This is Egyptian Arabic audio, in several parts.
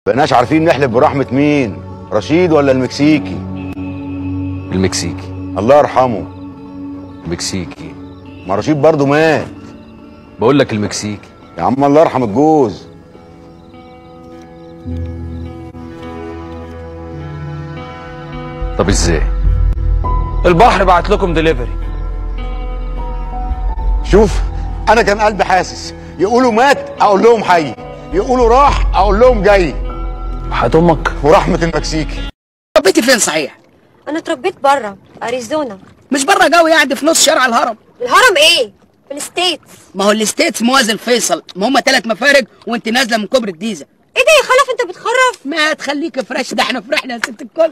بقناش عارفين نحلف برحمة مين رشيد ولا المكسيكي المكسيكي الله يرحمه المكسيكي ما رشيد برضه مات بقول لك المكسيكي يا عم الله يرحم الجوز طب ازاي البحر بعت لكم دليفري شوف انا كان قلبي حاسس يقولوا مات اقول لهم حي يقولوا راح اقول لهم جاي حياة امك ورحمة المكسيكي ربيتي فين صحيح؟ انا اتربيت بره اريزونا مش بره قوي قاعد في نص شارع الهرم الهرم ايه في الستيتس ما هو الستيتس موازي الفيصل ما هم ثلاث مفارق وانت نازله من كوبري الجيزه ايه ده يا خلف انت بتخرف ما تخليك فريش ده احنا فرحنا يا ست الكل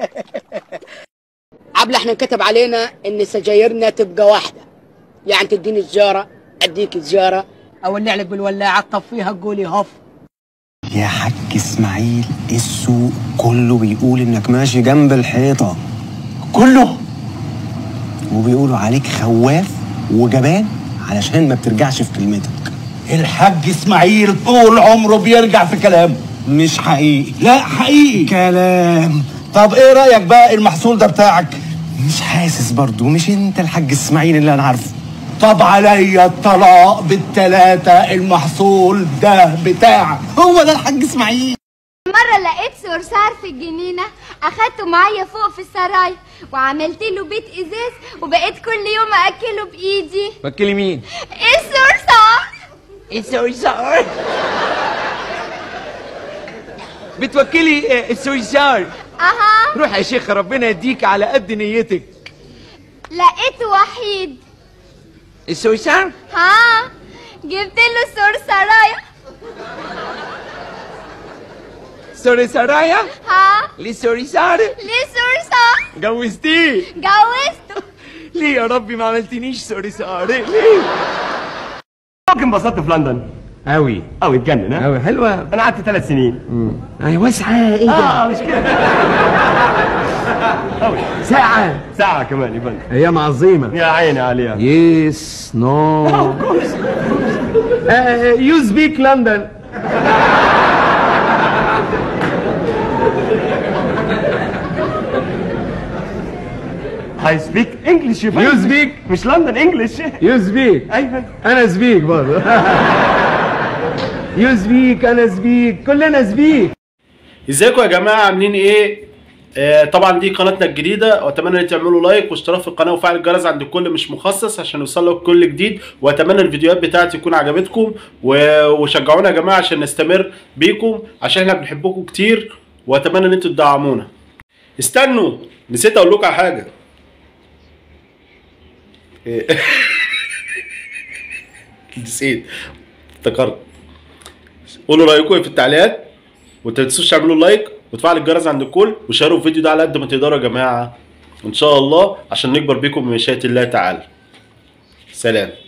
عبلة احنا كتب علينا ان سجايرنا تبقى واحده يعني تديني سجاره اديك سجاره اولع لك بالولاعه تطفيها تقولي هف يا حاج اسماعيل السوق كله بيقول انك ماشي جنب الحيطه كله وبيقولوا عليك خواف وجبان علشان ما بترجعش في كلمتك الحاج اسماعيل طول عمره بيرجع في كلامه مش حقيقي لا حقيقي كلام طب ايه رايك بقى المحصول ده بتاعك مش حاسس برضو مش انت الحاج اسماعيل اللي انا عارفه طب عليا الطلاق بالتلاتة المحصول ده بتاعك هو ده الحاج اسماعيل مرة لقيت صرصار في الجنينة أخدته معايا فوق في السراي وعملت له بيت إزاز وبقيت كل يوم أكله بإيدي فكلي مين الصرصار السويسار بتوكلي السويسار أها روح يا شيخ ربنا يديك على قد نيتك لقيت وحيد السويسار ها جبت له صرصراية سوري سرايا ها ليه سوريسار ليه صرصار جوزتيه جوزته ليه يا ربي ما عملتنيش سوريسار ليه ممكن انبسطت في لندن قوي قوي اتجنن ها قوي حلوه انا قعدت ثلاث سنين اي واسعه ايه ده اه مش كده قوي ساعه ساعة كمان يا فندم ايام عظيمه يا عيني عليها يس نو يو سبيك لندن هاي سبيك انجلش يا فندم You speak- مش لندن انجلش يو سبيك ايوه انا سبيك برضه يو سبيك انا سبيك كلنا سبيك ازيكم يا جماعه عاملين ايه آه طبعا دي قناتنا الجديده واتمنى ان تعملوا لايك واشتراك في القناه وفعل الجرس عند الكل مش مخصص عشان يوصل لكم كل جديد واتمنى الفيديوهات بتاعتي تكون عجبتكم و- وشجعونا يا جماعه عشان نستمر بيكم عشان احنا بنحبكم كتير واتمنى ان انتوا تدعمونا استنوا نسيت اقول لكم على حاجه إيه. نسيت افتكرت قولوا رايكم إيه في التعليقات وما تنسوش تعملوا لايك وتفعل الجرس عند الكل وشاركوا الفيديو ده على قد ما تقدروا يا جماعه ان شاء الله عشان نكبر بيكم بمشيئه الله تعالى سلام